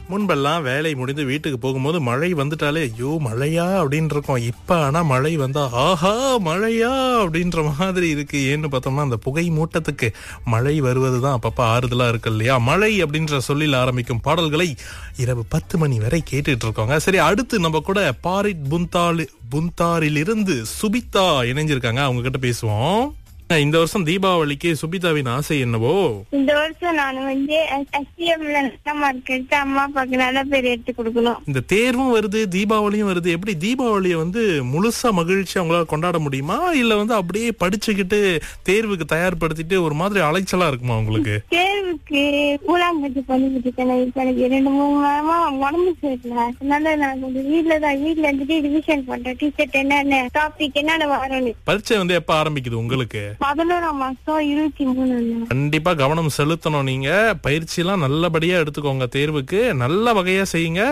முன்பெல்லாம் வேலை முடிந்து வீட்டுக்கு போகும்போது மழை வந்துட்டாலே ஐயோ மழையா அப்படின்னு இருக்கோம் இப்ப ஆனா மழை வந்தா ஆஹா மழையா அப்படின்ற மாதிரி இருக்கு ஏன்னு பார்த்தோம்னா அந்த புகை மூட்டத்துக்கு மழை வருவதுதான் அப்பப்ப ஆறுதலா இருக்கு இல்லையா மழை அப்படின்ற சொல்லில் ஆரம்பிக்கும் பாடல்களை இரவு பத்து மணி வரை கேட்டுட்டு இருக்கோங்க சரி அடுத்து நம்ம கூட பாரிட் புந்தாலு புந்தாரிலிருந்து சுபிதா இணைஞ்சிருக்காங்க அவங்க கிட்ட பேசுவோம் இந்த வருஷம் தீபாவளிக்கு சுபிதாவின் ஆசை என்னவோ இந்த வருஷம் நான் வந்து எஸ்டிஎம்ல நல்ல மார்க் எடுத்து அம்மா அப்பாவுக்கு நல்ல பேர் எடுத்து கொடுக்கணும் இந்த தேர்வும் வருது தீபாவளியும் வருது எப்படி தீபாவளியை வந்து முழுசா மகிழ்ச்சி அவங்களால கொண்டாட முடியுமா இல்ல வந்து அப்படியே படிச்சுக்கிட்டு தேர்வுக்கு தயார்படுத்திட்டு ஒரு மாதிரி அலைச்சலா இருக்குமா உங்களுக்கு தேர்வுக்கு கூழாங்கட்டி பண்ணிக்கிட்டு இருக்கேன் இப்ப எனக்கு ரெண்டு மூணு வாரமா உடம்பு சரியில்லை அதனால நான் கொஞ்சம் வீட்டுல தான் வீட்டுல இருந்துட்டு ரிவிஷன் பண்றேன் டீச்சர்ட் என்னென்ன டாபிக் என்னென்ன வரணும் பரீட்சை வந்து எப்ப ஆரம்பிக்குது உங்களுக்கு பதினோராம் மாசம் இருபத்தி மூணு கண்டிப்பா கவனம் செலுத்தணும் நீங்க பயிற்சி எல்லாம் நல்லபடியா எடுத்துக்கோங்க தேர்வுக்கு நல்ல வகையா செய்யுங்க